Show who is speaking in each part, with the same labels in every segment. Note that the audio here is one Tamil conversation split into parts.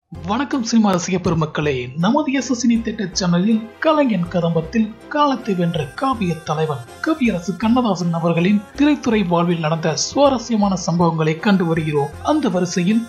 Speaker 1: வணக்கம் சினிமா ரசிக பெருமக்களே நமது எஸ்எஸ்சினி திட்ட சேனலில் கலைஞன் கதம்பத்தில் காலத்தை வென்ற காவிய தலைவன் கவியரசு கண்ணதாசன் அவர்களின் திரைத்துறை வாழ்வில் நடந்த சுவாரஸ்யமான சம்பவங்களை கண்டு வருகிறோம் அந்த வரிசையில்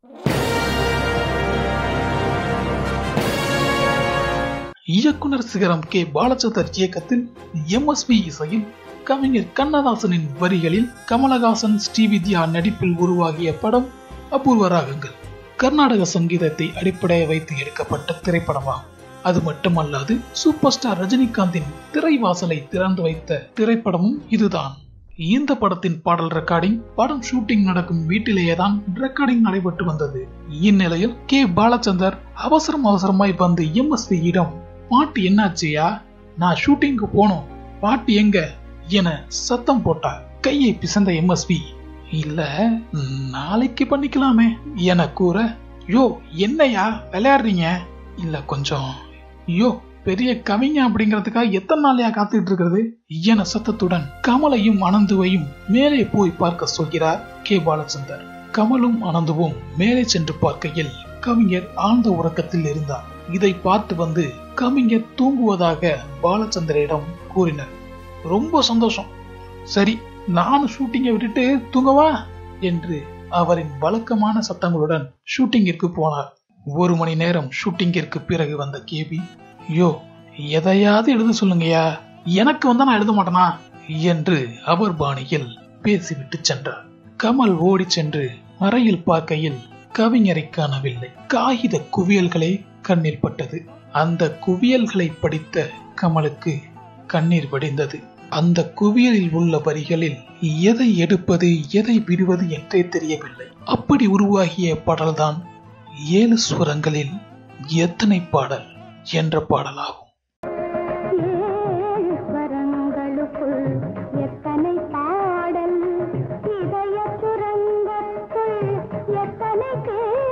Speaker 1: இயக்குனர் சிகரம் கே பாலச்சந்தர் இயக்கத்தில் எம்எஸ்வி இசையில் கவிஞர் கண்ணதாசனின் வரிகளில் கமலஹாசன் ஸ்ரீவித்யா நடிப்பில் உருவாகிய படம் அபூர்வ ராகங்கள் கர்நாடக சங்கீதத்தை அடிப்படையை வைத்து எடுக்கப்பட்ட திரைப்படமாகும் அது மட்டுமல்லாது சூப்பர் ஸ்டார் ரஜினிகாந்தின் திரைவாசலை திறந்து வைத்த திரைப்படமும் இதுதான் இந்த படத்தின் பாடல் ரெக்கார்டிங் படம் ஷூட்டிங் நடக்கும் வீட்டிலேயே தான் ரெக்கார்டிங் நடைபெற்று வந்தது இந்நிலையில் கே பாலச்சந்தர் அவசரம் அவசரமாய் வந்து எம்எஸ்வியிடம் பாட்டு என்னாச்சியா நான் ஷூட்டிங்க்கு போனோம் பாட்டு எங்க என சத்தம் போட்டார் கையை பிசந்த எம்எஸ்வி இல்ல நாளைக்கு பண்ணிக்கலாமே என கூற யோ என்னையா விளையாடுறீங்க இல்ல கொஞ்சம் யோ பெரிய கவிஞ அப்படிங்கறதுக்காக எத்தனை நாளையா காத்துட்டு இருக்கிறது என சத்தத்துடன் கமலையும் அனந்துவையும் மேலே போய் பார்க்க சொல்கிறார் கே பாலச்சந்தர் கமலும் அனந்துவும் மேலே சென்று பார்க்கையில் கவிஞர் ஆழ்ந்த உறக்கத்தில் இருந்தார் இதை பார்த்து வந்து கவிஞர் தூங்குவதாக பாலச்சந்தரிடம் கூறினர் ரொம்ப சந்தோஷம் சரி நானும் ஷூட்டிங்கை விட்டுட்டு தூங்கவா என்று அவரின் வழக்கமான சத்தங்களுடன் ஷூட்டிங்கிற்கு போனார் ஒரு மணி நேரம் ஷூட்டிங்கிற்கு பிறகு வந்த கேபி யோ எதையாவது எழுத சொல்லுங்கயா எனக்கு வந்தா நான் எழுத மாட்டேனா என்று அவர் பாணியில் பேசிவிட்டு சென்றார் கமல் ஓடி சென்று அறையில் பார்க்கையில் கவிஞரை காணவில்லை காகித குவியல்களே கண்ணில் பட்டது அந்த குவியல்களை படித்த கமலுக்கு கண்ணீர் வடிந்தது அந்த குவியலில் உள்ள வரிகளில் எதை எடுப்பது எதை விடுவது என்றே தெரியவில்லை அப்படி உருவாகிய பாடல்தான் ஏழு ஸ்வரங்களில் எத்தனை பாடல் என்ற பாடலாகும்
Speaker 2: ஏழு ஸ்வரங்களுக்குள் எத்தனை பாடல் இதய சுரங்கத்துள் எத்தனை தேடல்